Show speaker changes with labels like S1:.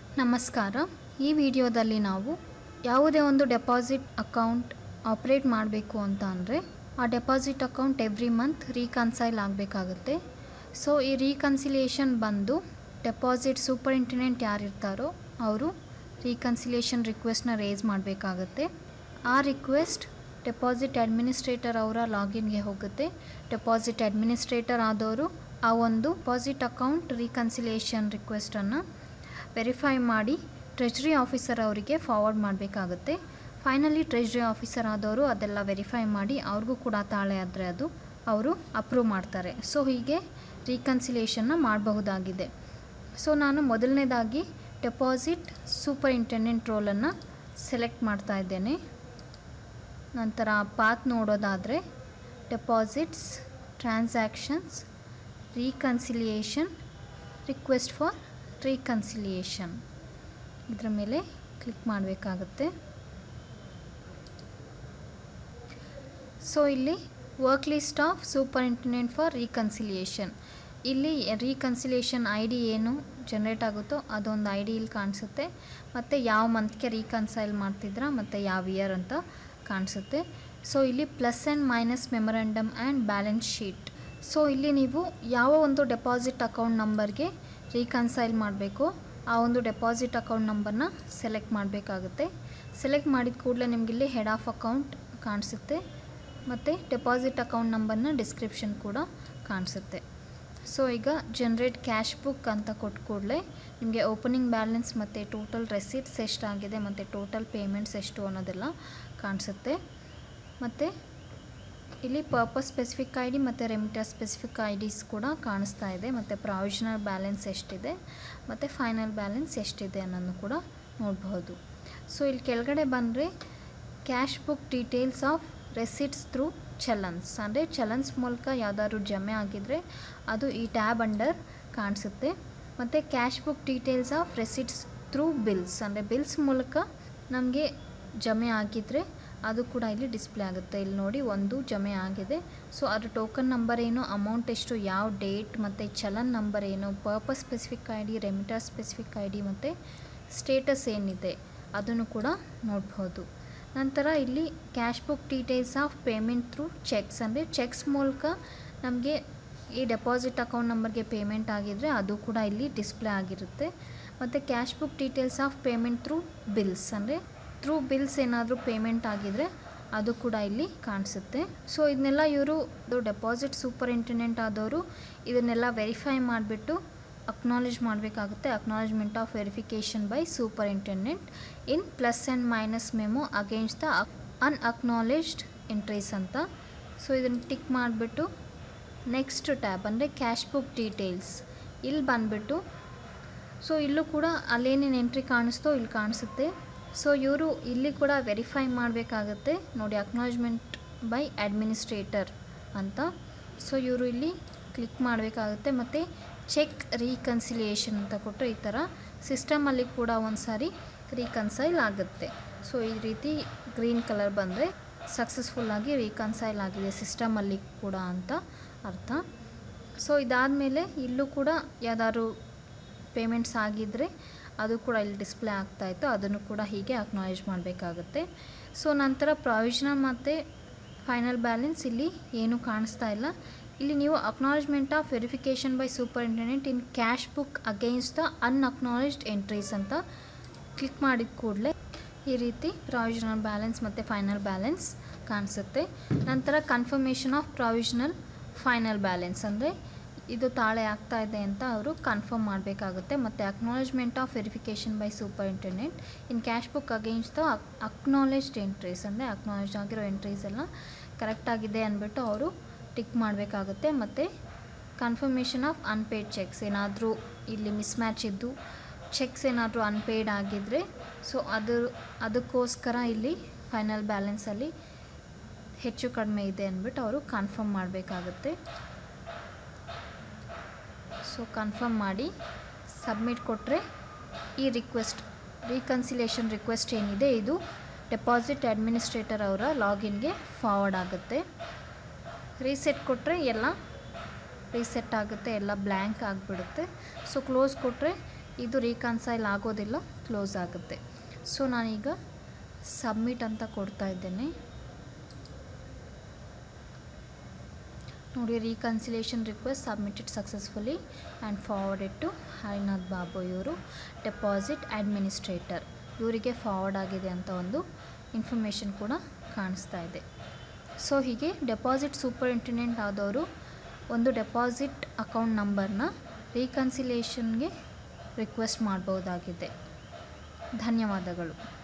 S1: ನಮಸ್ಕಾರ ಈ ವಿಡಿಯೋದಲ್ಲಿ ನಾವು ಯಾವುದೇ ಒಂದು ಡೆಪಾಸಿಟ್ ಅಕೌಂಟ್ ಆಪ್ರೇಟ್ ಮಾಡಬೇಕು ಅಂತ ಅಂದರೆ ಆ deposit account every month reconcile ಆಗಬೇಕಾಗುತ್ತೆ ಸೊ ಈ ರೀಕನ್ಸಿಲಿಯೇಷನ್ ಬಂದು ಡೆಪಾಸಿಟ್ ಸೂಪರಿಂಟೆಂಡೆಂಟ್ ಯಾರಿರ್ತಾರೋ ಅವರು ರೀಕನ್ಸಿಲಿಯೇಷನ್ ರಿಕ್ವೆಸ್ಟ್ನ ರೇಸ್ ಮಾಡಬೇಕಾಗತ್ತೆ ಆ ರಿಕ್ವೆಸ್ಟ್ ಡೆಪಾಸಿಟ್ ಅಡ್ಮಿನಿಸ್ಟ್ರೇಟರ್ ಅವರ ಲಾಗಿನ್ಗೆ ಹೋಗುತ್ತೆ ಡೆಪಾಸಿಟ್ ಅಡ್ಮಿನಿಸ್ಟ್ರೇಟರ್ ಆದವರು ಆ ಒಂದು ಡೆಪಾಸಿಟ್ ಅಕೌಂಟ್ ರೀಕನ್ಸಿಲಿಯೇಷನ್ ರಿಕ್ವೆಸ್ಟನ್ನು ವೆರಿಫೈ ಮಾಡಿ ಟ್ರೆಜರಿ ಆಫೀಸರ್ ಅವರಿಗೆ ಫಾರ್ವರ್ಡ್ ಮಾಡಬೇಕಾಗುತ್ತೆ ಫೈನಲಿ ಟ್ರೆಜರಿ ಆಫೀಸರ್ ಆದವರು ಅದೆಲ್ಲ ವೆರಿಫೈ ಮಾಡಿ ಅವ್ರಿಗೂ ಕೂಡ ತಾಳೆ ಆದರೆ ಅದು ಅವರು ಅಪ್ರೂವ್ ಮಾಡ್ತಾರೆ ಸೊ ಹೀಗೆ ರೀಕನ್ಸಿಲಿಯೇಷನ್ನ ಮಾಡಬಹುದಾಗಿದೆ ಸೊ ನಾನು ಮೊದಲನೇದಾಗಿ ಡೆಪಾಸಿಟ್ ಸೂಪರಿಂಟೆಂಡೆಂಟ್ ರೋಲನ್ನು ಸೆಲೆಕ್ಟ್ ಮಾಡ್ತಾ ಇದ್ದೇನೆ ನಂತರ ಪಾತ್ ನೋಡೋದಾದರೆ deposits transactions reconciliation request for reconciliation ಇದರ ಮೇಲೆ ಕ್ಲಿಕ್ ಮಾಡಬೇಕಾಗುತ್ತೆ ಸೊ ಇಲ್ಲಿ work list of superintendent for reconciliation ಇಲ್ಲಿ ರೀಕನ್ಸಿಲಿಯೇಷನ್ ಐ ಡಿ ಏನು ಜನ್ರೇಟ್ ಆಗುತ್ತೋ ಅದೊಂದು ಐ ಡಿ ಇಲ್ಲಿ ಕಾಣಿಸುತ್ತೆ ಮತ್ತು ಯಾವ ಮಂತ್ಗೆ ರೀಕನ್ಸೈಲ್ ಮಾಡ್ತಿದ್ರ ಮತ್ತು ಯಾವ ಇಯರ್ ಅಂತ ಕಾಣಿಸುತ್ತೆ ಸೊ ಇಲ್ಲಿ plus and minus memorandum and balance sheet so ಇಲ್ಲಿ ನೀವು ಯಾವ ಒಂದು ಡೆಪಾಸಿಟ್ ಅಕೌಂಟ್ ನಂಬರ್ಗೆ ರೀಕನ್ಸೈಲ್ ಮಾಡಬೇಕು ಆ ಒಂದು ಡೆಪಾಸಿಟ್ ಅಕೌಂಟ್ ನಂಬರ್ನ ಸೆಲೆಕ್ಟ್ ಮಾಡಬೇಕಾಗುತ್ತೆ ಸೆಲೆಕ್ಟ್ ಮಾಡಿದ ಕೂಡಲೇ ನಿಮಗಿಲ್ಲಿ ಹೆಡ್ ಆಫ್ ಅಕೌಂಟ್ ಕಾಣಿಸುತ್ತೆ ಮತ್ತು ಡೆಪಾಸಿಟ್ ಅಕೌಂಟ್ ನಂಬರ್ನ ಡಿಸ್ಕ್ರಿಪ್ಷನ್ ಕೂಡ ಕಾಣಿಸುತ್ತೆ ಸೊ ಈಗ ಜನ್ರೇಟ್ ಕ್ಯಾಶ್ ಬುಕ್ ಅಂತ ಕೊಟ್ಟ ಕೂಡಲೇ ನಿಮಗೆ ಓಪನಿಂಗ್ ಬ್ಯಾಲೆನ್ಸ್ ಮತ್ತು ಟೋಟಲ್ ರೆಸಿಪ್ಟ್ಸ್ ಎಷ್ಟಾಗಿದೆ ಮತ್ತು ಟೋಟಲ್ ಪೇಮೆಂಟ್ಸ್ ಎಷ್ಟು ಅನ್ನೋದೆಲ್ಲ ಕಾಣಿಸುತ್ತೆ ಮತ್ತು ಇಲ್ಲಿ ಪರ್ಪಸ್ ಸ್ಪೆಸಿಫಿಕ್ ಐ ಡಿ ಮತ್ತು ರೆಮಿಟರ್ ಸ್ಪೆಸಿಫಿಕ್ ಐ ಡಿಸ್ ಕೂಡ ಕಾಣಿಸ್ತಾ ಇದೆ ಮತ್ತು ಪ್ರಾವಿಷನಲ್ ಬ್ಯಾಲೆನ್ಸ್ ಎಷ್ಟಿದೆ ಮತ್ತು ಫೈನಲ್ ಬ್ಯಾಲೆನ್ಸ್ ಎಷ್ಟಿದೆ ಅನ್ನೋದು ಕೂಡ ನೋಡಬಹುದು ಸೊ ಇಲ್ಲಿ ಕೆಳಗಡೆ ಬಂದರೆ cash book details of receipts through challans ಅಂದರೆ ಚಲನ್ಸ್ ಮೂಲಕ ಯಾವುದಾದ್ರು ಜಮೆ ಆಗಿದ್ದರೆ ಅದು ಈ ಟ್ಯಾಬ್ ಅಂಡರ್ ಕಾಣಿಸುತ್ತೆ ಮತ್ತು cash book details of receipts through bills ಅಂದರೆ ಬಿಲ್ಸ್ ಮೂಲಕ ನಮಗೆ ಜಮೆ ಆಗಿದ್ದರೆ ಅದು ಕೂಡ ಇಲ್ಲಿ ಡಿಸ್ಪ್ಲೇ ಆಗುತ್ತೆ ಇಲ್ಲಿ ನೋಡಿ ಒಂದು ಜಮೆ ಆಗಿದೆ ಸೊ ಅದ್ರ ಟೋಕನ್ ನಂಬರ್ ಏನು ಅಮೌಂಟ್ ಎಷ್ಟು ಯಾವ ಡೇಟ್ ಮತ್ತು ಚಲನ್ ನಂಬರ್ ಏನು purpose specific I D remitter specific I D ಮತ್ತು ಸ್ಟೇಟಸ್ ಏನಿದೆ ಅದನ್ನು ಕೂಡ ನೋಡ್ಬೋದು ನಂತರ ಇಲ್ಲಿ cash book details of payment through cheques ಅಂದರೆ ಚೆಕ್ಸ್ ಮೂಲಕ ನಮಗೆ ಈ ಡೆಪಾಸಿಟ್ ಅಕೌಂಟ್ ನಂಬರ್ಗೆ ಪೇಮೆಂಟ್ ಆಗಿದ್ದರೆ ಅದು ಕೂಡ ಇಲ್ಲಿ ಡಿಸ್ಪ್ಲೇ ಆಗಿರುತ್ತೆ ಮತ್ತು cash book details of payment through bills ಅಂದರೆ ಥ್ರೂ ಬಿಲ್ಸ್ ಏನಾದರೂ ಪೇಮೆಂಟ್ ಆಗಿದರೆ ಅದು ಕೂಡ ಇಲ್ಲಿ ಕಾಣಿಸುತ್ತೆ ಸೊ ಇದನ್ನೆಲ್ಲ ಇವರು ಡೆಪಾಸಿಟ್ ಸೂಪರಿಂಟೆಂಡೆಂಟ್ ಆದವರು ಇದನ್ನೆಲ್ಲ ವೆರಿಫೈ ಮಾಡಿಬಿಟ್ಟು ಅಕ್ನಾಲೇಜ್ ಮಾಡಬೇಕಾಗುತ್ತೆ acknowledgement of verification by superintendent in plus and minus memo against the unacknowledged entries ಅಂತ ಸೊ ಇದನ್ನು ಟಿಕ್ ಮಾಡಿಬಿಟ್ಟು ನೆಕ್ಸ್ಟ್ ಟ್ಯಾಬ್ ಅಂದರೆ ಕ್ಯಾಶ್ ಬುಕ್ ಡೀಟೇಲ್ಸ್ ಇಲ್ಲಿ ಬಂದುಬಿಟ್ಟು ಸೊ ಇಲ್ಲೂ ಕೂಡ ಅಲ್ಲೇನೇನು ಎಂಟ್ರಿ ಕಾಣಿಸ್ತೋ ಇಲ್ಲಿ ಕಾಣಿಸುತ್ತೆ ಸೊ ಇವರು ಇಲ್ಲಿ ಕೂಡ ವೆರಿಫೈ ಮಾಡಬೇಕಾಗತ್ತೆ ನೋಡಿ ಅಕ್ನಾಲಜ್ಮೆಂಟ್ ಬೈ ಅಡ್ಮಿನಿಸ್ಟ್ರೇಟರ್ ಅಂತ ಸೊ ಇವರು ಇಲ್ಲಿ ಕ್ಲಿಕ್ ಮಾಡಬೇಕಾಗುತ್ತೆ ಮತ್ತು ಚೆಕ್ ರೀಕನ್ಸಿಲಿಯೇಷನ್ ಅಂತ ಕೊಟ್ಟರೆ ಈ ಥರ ಸಿಸ್ಟಮಲ್ಲಿ ಕೂಡ ಒಂದು ಸಾರಿ ರೀಕನ್ಸೈಲ್ ಆಗುತ್ತೆ ಸೊ ಈ ರೀತಿ ಗ್ರೀನ್ ಕಲರ್ ಬಂದರೆ ಸಕ್ಸಸ್ಫುಲ್ಲಾಗಿ ರೀಕನ್ಸೈಲ್ ಆಗಿದೆ ಸಿಸ್ಟಮಲ್ಲಿ ಕೂಡ ಅಂತ ಅರ್ಥ ಸೊ ಇದಾದಮೇಲೆ ಇಲ್ಲೂ ಕೂಡ ಯಾವ್ದಾದ್ರು ಪೇಮೆಂಟ್ಸ್ ಆಗಿದ್ದರೆ ಅದು ಕೂಡ ಇಲ್ಲಿ ಡಿಸ್ಪ್ಲೇ ಆಗ್ತಾಯಿತ್ತು ಅದನ್ನು ಕೂಡ ಹೀಗೆ ಅಕ್ನಾಲೇಜ್ ಮಾಡಬೇಕಾಗುತ್ತೆ ಸೊ ನಂತರ ಪ್ರಾವಿಷನಲ್ ಮತ್ತು ಫೈನಲ್ ಬ್ಯಾಲೆನ್ಸ್ ಇಲ್ಲಿ ಏನೂ ಕಾಣಿಸ್ತಾ ಇಲ್ಲ ಇಲ್ಲಿ ನೀವು acknowledgement of verification by superintendent in cash book against the unacknowledged entries ಅಂತ ಕ್ಲಿಕ್ ಮಾಡಿದ ಕೂಡಲೇ ಈ ರೀತಿ ಪ್ರಾವಿಷನಲ್ ಬ್ಯಾಲೆನ್ಸ್ ಮತ್ತು ಫೈನಲ್ ಬ್ಯಾಲೆನ್ಸ್ ಕಾಣಿಸುತ್ತೆ ನಂತರ confirmation of provisional final balance ಅಂದರೆ ಇದು ತಾಳೆ ಆಗ್ತಾ ಇದೆ ಅಂತ ಅವರು ಕನ್ಫರ್ಮ್ ಮಾಡಬೇಕಾಗುತ್ತೆ ಮತ್ತು acknowledgement of verification by superintendent in cash book against the acknowledged entries ಅಂದರೆ ಅಕ್ನಾಲೇಜ್ ಆಗಿರೋ ಎಂಟ್ರೀಸ್ ಎಲ್ಲ ಕರೆಕ್ಟಾಗಿದೆ ಅಂದ್ಬಿಟ್ಟು ಅವರು ಟಿಕ್ ಮಾಡಬೇಕಾಗುತ್ತೆ ಮತ್ತು ಕನ್ಫರ್ಮೇಷನ್ ಆಫ್ ಅನ್ಪೇಯ್ಡ್ ಚೆಕ್ಸ್ ಏನಾದರೂ ಇಲ್ಲಿ ಮಿಸ್ ಮ್ಯಾಚ್ ಇದ್ದು ಚೆಕ್ಸ್ ಏನಾದರೂ ಅನ್ಪೇಯ್ಡ್ ಆಗಿದ್ದರೆ ಸೊ ಅದು ಅದಕ್ಕೋಸ್ಕರ ಇಲ್ಲಿ ಫೈನಲ್ ಬ್ಯಾಲೆನ್ಸಲ್ಲಿ ಹೆಚ್ಚು ಕಡಿಮೆ ಇದೆ ಅಂದ್ಬಿಟ್ಟು ಅವರು ಕನ್ಫರ್ಮ್ ಮಾಡಬೇಕಾಗುತ್ತೆ ಸೊ ಕನ್ಫರ್ಮ್ ಮಾಡಿ ಸಬ್ಮಿಟ್ ಕೊಟ್ಟರೆ ಈ ರಿಕ್ವೆಸ್ಟ್ ರೀಕನ್ಸಿಲೇಷನ್ ರಿಕ್ವೆಸ್ಟ್ ಏನಿದೆ ಇದು ಡೆಪಾಸಿಟ್ ಅಡ್ಮಿನಿಸ್ಟ್ರೇಟರ್ ಅವರ ಲಾಗಿನ್ಗೆ ಫಾರ್ವರ್ಡ್ ಆಗುತ್ತೆ ರೀಸೆಟ್ ಕೊಟ್ಟರೆ ಎಲ್ಲ ರೀಸೆಟ್ ಆಗುತ್ತೆ ಎಲ್ಲ ಬ್ಲ್ಯಾಂಕ್ ಆಗಿಬಿಡುತ್ತೆ ಸೊ ಕ್ಲೋಸ್ ಕೊಟ್ಟರೆ ಇದು ರೀಕನ್ಸೈಲ್ ಆಗೋದಿಲ್ಲ ಕ್ಲೋಸ್ ಆಗುತ್ತೆ ಸೊ ನಾನೀಗ ಸಬ್ಮಿಟ್ ಅಂತ ಕೊಡ್ತಾ ಇದ್ದೇನೆ ನೋಡಿ reconciliation request submitted successfully and forwarded to Harinath Babu ಇವರು ಡೆಪಾಸಿಟ್ ಅಡ್ಮಿನಿಸ್ಟ್ರೇಟರ್ ಇವರಿಗೆ ಫಾರ್ವರ್ಡ್ ಆಗಿದೆ ಅಂತ ಒಂದು ಇನ್ಫಾರ್ಮೇಷನ್ ಕೂಡ ಕಾಣಿಸ್ತಾ ಇದೆ ಸೊ ಹೀಗೆ ಡೆಪಾಸಿಟ್ ಸೂಪರಿಂಟೆಂಡೆಂಟ್ ಆದವರು ಒಂದು ಡೆಪಾಸಿಟ್ ಅಕೌಂಟ್ ನಂಬರ್ನ ರೀಕನ್ಸಿಲೇಷನ್ಗೆ ರಿಕ್ವೆಸ್ಟ್ ಮಾಡ್ಬೋದಾಗಿದೆ ಧನ್ಯವಾದಗಳು